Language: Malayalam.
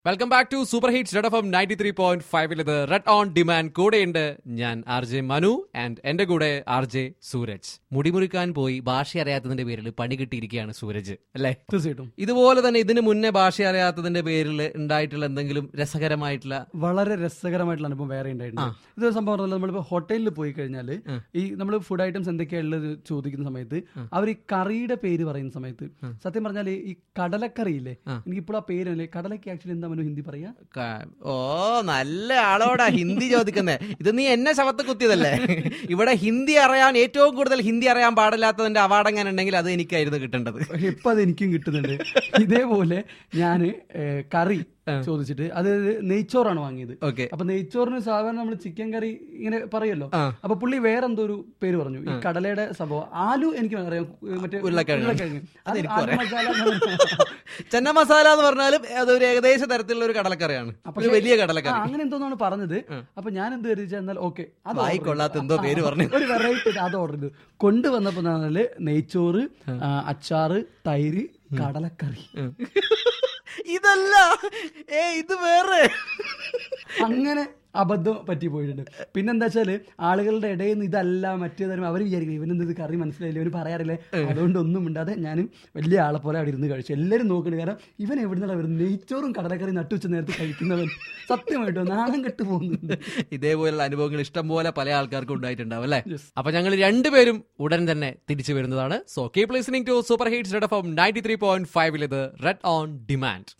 Welcome back to super hits red F M ninety three point ഫൈവിൽ ഇത് റെഡ് ഓൺ ഡിമാൻഡ് കൂടെയുണ്ട് ഞാൻ ആർ ജെ മനു ആൻഡ് എന്റെ കൂടെ ആർ ജെ സൂരജ് മുടിമുറിക്കാൻ പോയി ഭാഷ അറിയാത്തതിന്റെ പേരിൽ പണി കിട്ടിയിരിക്കുകയാണ് സൂരജ് അല്ലേ തീർച്ചയായിട്ടും ഇതുപോലെ തന്നെ ഇതിന് മുന്നേ ഭാഷ അറിയാത്തതിന്റെ പേരിൽ ഉണ്ടായിട്ടുള്ള എന്തെങ്കിലും രസകരമായിട്ടുള്ള വളരെ രസകരമായിട്ടുള്ള അനുഭവം വേറെ ഉണ്ടായിട്ടുണ്ട് ഇത് സംഭവം പറഞ്ഞാൽ നമ്മളിപ്പോ ഹോട്ടലിൽ പോയി കഴിഞ്ഞാൽ ഈ നമ്മൾ ഫുഡ് ഐറ്റംസ് എന്തൊക്കെയാ ഉള്ളത് ചോദിക്കുന്ന സമയത്ത് അവർ ഈ കറിയുടെ പേര് പറയുന്ന സമയത്ത് സത്യം പറഞ്ഞാൽ ഈ കടലക്കറി ഇല്ലേ എനിക്ക് ഇപ്പോൾ ആ പേരല്ലേ കടലക്ക് ആക്ച്വലി എന്താ മനു ഹിന്ദി പറയാ ക- ഓ നല്ല ആളോടാ ഹിന്ദി ചോദിക്കുന്നേ ഇത് നീ എന്നെ ശവത്ത് കുത്തിയതല്ലേ ഇവിടെ ഹിന്ദി അറിയാൻ ഏറ്റവും കൂടുതൽ ഹിന്ദി അറിയാൻ പാടില്ലാത്തതിന്റെ അവാർഡ് എങ്ങനെ ഉണ്ടെങ്കിൽ അത് എനിക്കായിരുന്നു കിട്ടേണ്ടത് ഇപ്പൊ അത് എനിക്കും കിട്ടുന്നുണ്ട് ഇതേപോലെ ഞാൻ കറി ചോദിച്ചിട്ട് അത് നെയ്ച്ചോറാണ് വാങ്ങിയത് ഓക്കെ അപ്പൊ നെയ്ച്ചോറിന് സാധാരണ നമ്മൾ ചിക്കൻ കറി ഇങ്ങനെ പറയല്ലോ ആ. അപ്പൊ പുള്ളി വേറെ എന്തോ ഒരു പേര് പറഞ്ഞു ഈ കടലയുടെ സംഭവം ആലു എനിക്ക് അറിയാം ഏ, മറ്റേ ഉരുളക്കിഴങ്ങ്. ഉരുളക്കിഴങ്ങ്. അത് അതെനിക്കും ആലു മസാല എന്ന് പറഞ്ഞ- ചെന്ന മസാല എന്ന് പറഞ്ഞാലും അതൊരു ഏകദേശ തരത്തിലുള്ള ഒരു കടലക്കറിയാണ് ഒരു വലിയ ആ, കടലക്കറി അങ്ങനെ എന്തോന്നാണ് പറഞ്ഞത് അപ്പൊ ഞാൻ എന്ത് കരുതിച്ചാൽ എന്നാൽ ഓക്കെ അത് order ചെയ്തു. വായിക്കൊള്ളാത്ത എന്തോ പേര് പറഞ്ഞു ഒരു വെറൈറ്റി അത് ഓർഡർ ചെയ്തു കൊണ്ടുവന്നപ്പോ പറഞ്ഞാല് നെയ്ച്ചോറ് ആ, അച്ചാറ് തൈര് കടലക്കറി ഇതല്ല ഏ ഇത് വേറെ അങ്ങനെ അബദ്ധം പറ്റി പോയിട്ടുണ്ട് പിന്നെന്താ വെച്ചാല് ആളുകളുടെ ഇടയിൽ നിന്ന് ഇതല്ല മറ്റേ തരം അവർ വിചാരിക്കും ഇവനെന്ത് ഇത് കറി മനസ്സിലായില്ല ഇവന് പറയാറില്ലേ അതുകൊണ്ട് ഒന്നും മിണ്ടാതെ ഞാനും വലിയ ആളെ പോലെ അവിടെ ഇരുന്ന് കഴിച്ചു എല്ലാവരും നോക്കുന്നുണ്ട് കാരണം ഇവൻ എവിടുന്നാണ് വരുന്നത് നെയ്ച്ചോറും കടലക്കറി നട്ടുവെച്ച നേരത്തെ കഴിക്കുന്നവൻ സത്യമായിട്ടോ നാണം കെട്ട് പോകുന്നുണ്ട് ഇതേപോലുള്ള അനുഭവങ്ങൾ ഇഷ്ടം പോലെ പല ആൾക്കാർക്കും ഉണ്ടായിട്ടുണ്ടാവും അല്ലേ അപ്പൊ ഞങ്ങൾ രണ്ടുപേരും ഉടൻ തന്നെ തിരിച്ചു വരുന്നതാണ് so keep listening to super hits red F M ninety three point ഫൈവിൽ ഇത് റെഡ് ഓൺ ഡിമാൻഡ്